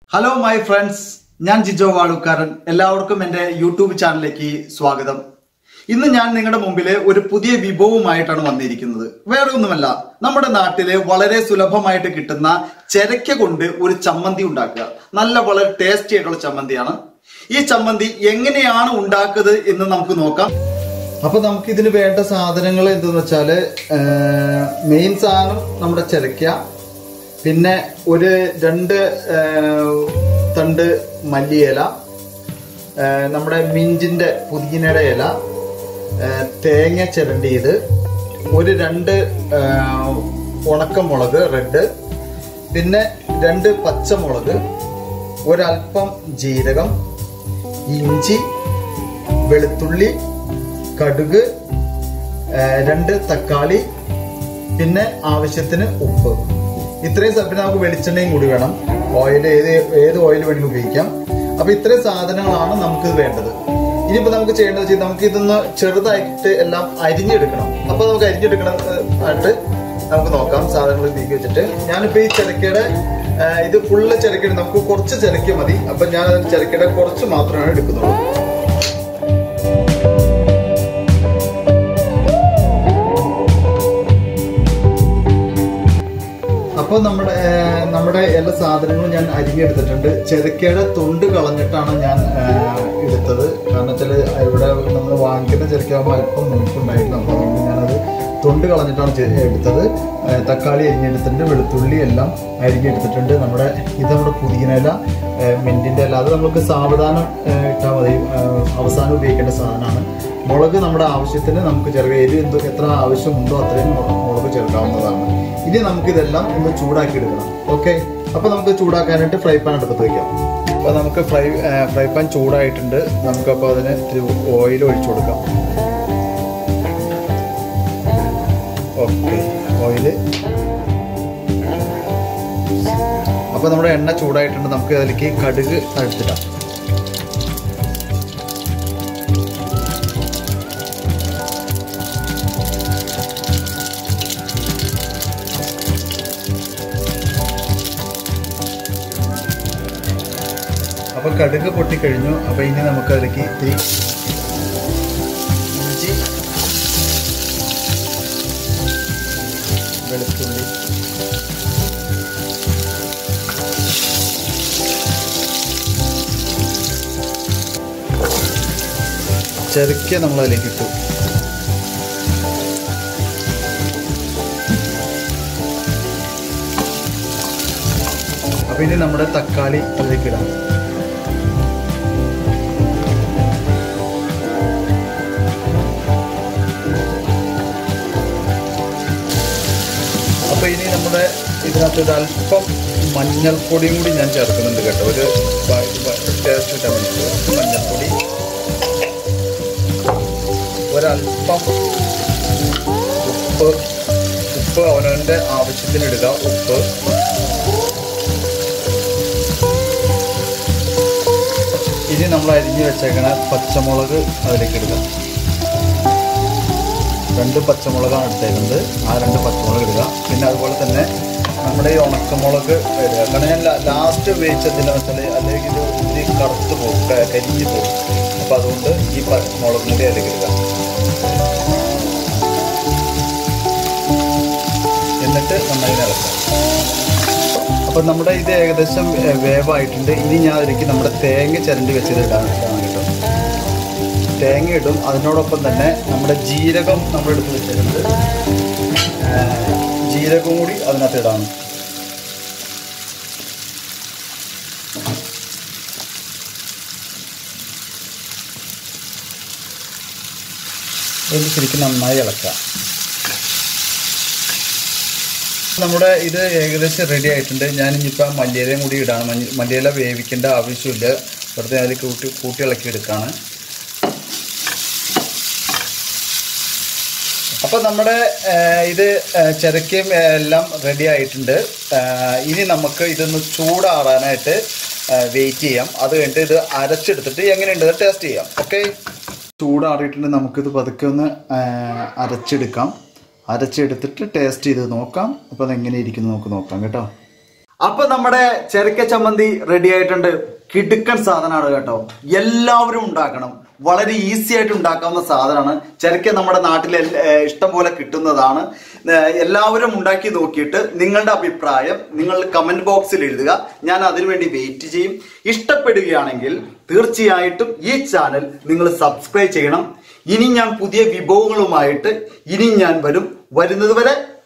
hello my friends ഞാൻ ജിജോ വാളുക്കാരൻ എല്ലാവർക്കും എൻ്റെ യൂട്യൂബ് ചാനലിലേക്ക് സ്വാഗതം ഇന്ന് ഞാൻ നിങ്ങളുടെ മുമ്പിൽ ഒരു പുതിയ വിഭവമായിട്ടാണ് വന്നിരിക്കുന്നത് വേറെ ഒന്നുമല്ല നമ്മുടെ നാട്ടില് വളരെ സുലഭമായിട്ട് കിട്ടുന്ന ചെരക്ക കൊണ്ട് ഒരു ചമ്മന്തി ഉണ്ടാക്കുക നല്ല വളരെ ടേസ്റ്റി ആയിട്ടുള്ള ചമ്മന്തിയാണ് ഈ ചമ്മന്തി എങ്ങനെയാണ് ഉണ്ടാക്കുന്നത് എന്ന് നമുക്ക് നോക്കാം അപ്പൊ നമുക്ക് ഇതിന് വേണ്ട സാധനങ്ങൾ എന്തെന്ന് വെച്ചാല് മെയിൻ സാധനം നമ്മുടെ ചെരക്ക പിന്നെ ഒരു രണ്ട് ആ, തണ്ട് മല്ലിയില ആ, നമ്മുടെ മിഞ്ചിന്റെ പുതിനയുടെ ഇല ആ, തേങ്ങ ചിരണ്ടിയത് ഒരു രണ്ട് ആ, ഉണക്കമുളക് റെഡ് പിന്നെ രണ്ട് പച്ചമുളക് ഒരൽപ്പം ജീരകം ഇഞ്ചി വെളുത്തുള്ളി കടുക് ആ, രണ്ട് തക്കാളി പിന്നെ ആവശ്യത്തിന് ഉപ്പ് ഇത്രയും സ- പിന്നെ നമുക്ക് വെളിച്ചെണ്ണയും കൂടി വേണം ഓയിൽ ഏത് ഏത് ഓയിൽ വേണമെങ്കിലും ഉപയോഗിക്കാം അപ്പൊ ഇത്രയും സാധനങ്ങളാണ് നമുക്ക് വേണ്ടത് ഇനിയിപ്പോ നമുക്ക് ചെയ്യേണ്ടത് വെച്ചാൽ നമുക്ക് ഇതൊന്ന് ചെറുതായിട്ട് എല്ലാം അരിഞ്ഞെടുക്കണം അപ്പൊ നമുക്ക് അരിഞ്ഞെടുക്കണം ഏഹ്, ആയിട്ട് നമുക്ക് നോക്കാം സാധനങ്ങൾ നീക്കി വെച്ചിട്ട് ഞാനിപ്പോ ഈ ചിരക്കയുടെ ഏഹ്, ഇത് ഫുള്ള് ചിരക്കയുടെ നമുക്ക് കുറച്ച് ചിരക്ക മതി അപ്പൊ ഞാൻ അതിൽ ചിരക്കയുടെ കുറച്ച് മാത്രമാണ് എടുക്കുന്നുള്ളൂ അപ്പോൾ നമ്മുടെ ഏർ, നമ്മുടെ എല്ലാ സാധനങ്ങളും ഞാൻ അരിഞ്ഞെടുത്തിട്ടുണ്ട് ചെരക്കയുടെ തൊണ്ട് കളഞ്ഞിട്ടാണ് ഞാൻ ഏർ, എടുത്തത് കാരണം വെച്ചാൽ ഇവിടെ നമ്മൾ വാങ്ങിക്കുന്ന ചെരക്കാകുമ്പോൾ അല്പം മൂപ്പുണ്ടായിരുന്നു അപ്പോൾ അതുകൊണ്ട് ഞാനത് തൊണ്ട് കളഞ്ഞിട്ടാണ് ചെ- എടുത്തത് ഏർ, തക്കാളി അരിഞ്ഞെടുത്തിട്ടുണ്ട് വെളുത്തുള്ളി എല്ലാം അരിഞ്ഞെടുത്തിട്ടുണ്ട് നമ്മുടെ ഇത് നമ്മുടെ പുതിയനില മെന്റിന്റെ ഇല അത് നമുക്ക് സാവധാനം ഇട്ടാൽ മതി ഏർ, അവസാനം ഉപയോഗിക്കേണ്ട സാധനമാണ് മുളക് നമ്മുടെ ആവശ്യത്തിന് നമുക്ക് ചേർക്കാം എരി എന്തോ എത്ര ആവശ്യമുണ്ടോ അത്രയും മുള- മുളക് ചേർക്കാവുന്നതാണ് ഇനി നമുക്ക് ഇതെല്ലാം ഒന്ന് ചൂടാക്കി എടുക്കണം ഓക്കെ അപ്പൊ നമുക്ക് ചൂടാക്കാനായിട്ട് ഫ്രൈ പാൻ അടുപ്പത്ത് വെക്കാം അപ്പൊ നമുക്ക് ഫ്രൈ ഫ്രൈ പാൻ ചൂടായിട്ടുണ്ട് നമുക്കപ്പോൾ അതിന് ഓയിൽ ഒഴിച്ചു കൊടുക്കാം ഓക്കെ ഓയില് അപ്പൊ നമ്മുടെ എണ്ണ ചൂടായിട്ടുണ്ട് നമുക്ക് അതിലേക്ക് കടുക് അടുത്തിടാം അപ്പൊ കടുക് പൊട്ടിക്കഴിഞ്ഞു അപ്പൊ ഇനി നമുക്ക് അതിലേക്ക് ഇത്തിരി ഇഞ്ചി വെളുത്തുള്ളി ചെറുക്കിയ നമ്മൾ അതിലേക്ക് ഇട്ടു അപ്പൊ ഇനി നമ്മുടെ തക്കാളി അതിലേക്ക് ഇടാം അപ്പൊ ഇനി നമ്മുടെ ഇതിനകത്ത് ഒരു അല്പം മഞ്ഞൾപ്പൊടിയും കൂടി ഞാൻ ചേർക്കുന്നുണ്ട് കേട്ടോ ഒരു ടേസ്റ്റ് കിട്ടാൻ വേണ്ടി കുറച്ച് മഞ്ഞൾപ്പൊടി ഒരല്പം ഉപ്പ് ഉപ്പ് അവനവൻ്റെ ആവശ്യത്തിന് ഇടുക ഉപ്പ് ഇനി നമ്മൾ അരിഞ്ഞു വെച്ചേക്കണ പച്ചമുളക് അതിലേക്ക് ഇടുക രണ്ട് പച്ചമുളകാണ് എടുത്തേക്കുന്നത് ആ രണ്ട് പച്ചമുളക് ഇടുക പിന്നെ അതുപോലെ തന്നെ നമ്മുടെ ഈ ഉണക്കമുളക് ഇടുക കാരണം ഞാൻ ലാസ്റ്റ് ഉപയോഗിച്ചതിന് വെച്ചാൽ അല്ലെങ്കിൽ ഇത് ഒത്തിരി കറുത്ത് പോകും ക- കരിഞ്ഞ് പോകും അപ്പം അതുകൊണ്ട് ഈ പ- മുളക് കൂടി അതിലേക്ക് ഇടുക എന്നിട്ട് നന്നായി ഇളക്കാം അപ്പം നമ്മുടെ ഇത് ഏകദേശം ഏ, വേവായിട്ടുണ്ട് ഇനി ഞാൻ അതിലേക്ക് നമ്മുടെ തേങ്ങ ചിരണ്ടി വെച്ചത് ഇടാൻ ഇടാൻ കേട്ടോ തേങ്ങ ഇടും അതിനോടൊപ്പം തന്നെ നമ്മുടെ ജീരകം നമ്മൾ എടുത്ത് വെച്ചിട്ടുണ്ട് ആ, ജീരകം കൂടി അതിനകത്ത് ഇടാം ഇത് ശരിക്കും നന്നായി ഇളക്കാം നമ്മുടെ ഇത് ഏകദേശം റെഡി ആയിട്ടുണ്ട് ഞാൻ ഇനിയിപ്പോൾ മല്ലിയിലയും കൂടി ഇടാണ് മഞ്ഞ- മല്ലിയില വേവിക്കേണ്ട ആവശ്യമില്ല വെറുതെ അതിൽ കൂട്ടി കൂട്ടി ഇളക്കി എടുക്കുകയാണ് അപ്പോൾ നമ്മുടെ ആ, ഇത് ആ, ചിരക്കയും ആ, എല്ലാം റെഡി ആയിട്ടുണ്ട് ആ, ഇനി നമുക്ക് ഇതൊന്ന് ചൂടാറാനായിട്ട് വെയിറ്റ് ചെയ്യാം അത് കഴിഞ്ഞിട്ട് ഇത് അരച്ചെടുത്തിട്ട് എങ്ങനെയുണ്ട് ടേസ്റ്റ് ചെയ്യാം ഓക്കെ ചൂടാറിയിട്ടുണ്ട് നമുക്കിത് പതുക്കെ ഒന്ന് ആ, അരച്ചെടുക്കാം അരച്ചെടുത്തിട്ട് ടേസ്റ്റ് ചെയ്ത് നോക്കാം അപ്പോൾ അത് എങ്ങനെ ഇരിക്കുന്നു നമുക്ക് നോക്കാം കേട്ടോ അപ്പൊ നമ്മുടെ ചെരക്ക ചമ്മന്തി റെഡി ആയിട്ടുണ്ട് കിടുക്കൻ സാധനമാണ് കേട്ടോ എല്ലാവരും ഉണ്ടാക്കണം വളരെ ഈസി ആയിട്ട് ഉണ്ടാക്കാവുന്ന സാധനമാണ് ചെരക്ക നമ്മുടെ നാട്ടിൽ എൽ- ഏർ ഇഷ്ടം പോലെ കിട്ടുന്നതാണ് ഏർ എല്ലാവരും ഉണ്ടാക്കി നോക്കിയിട്ട് നിങ്ങളുടെ അഭിപ്രായം നിങ്ങൾ കമന്റ് ബോക്സിൽ എഴുതുക ഞാൻ അതിനുവേണ്ടി വെയിറ്റ് ചെയ്യും ഇഷ്ടപ്പെടുകയാണെങ്കിൽ തീർച്ചയായിട്ടും ഈ ചാനൽ നിങ്ങൾ സബ്സ്ക്രൈബ് ചെയ്യണം ഇനി ഞാൻ പുതിയ വിഭവങ്ങളുമായിട്ട് ഇനി ഞാൻ വരും വരുന്നത് വരെ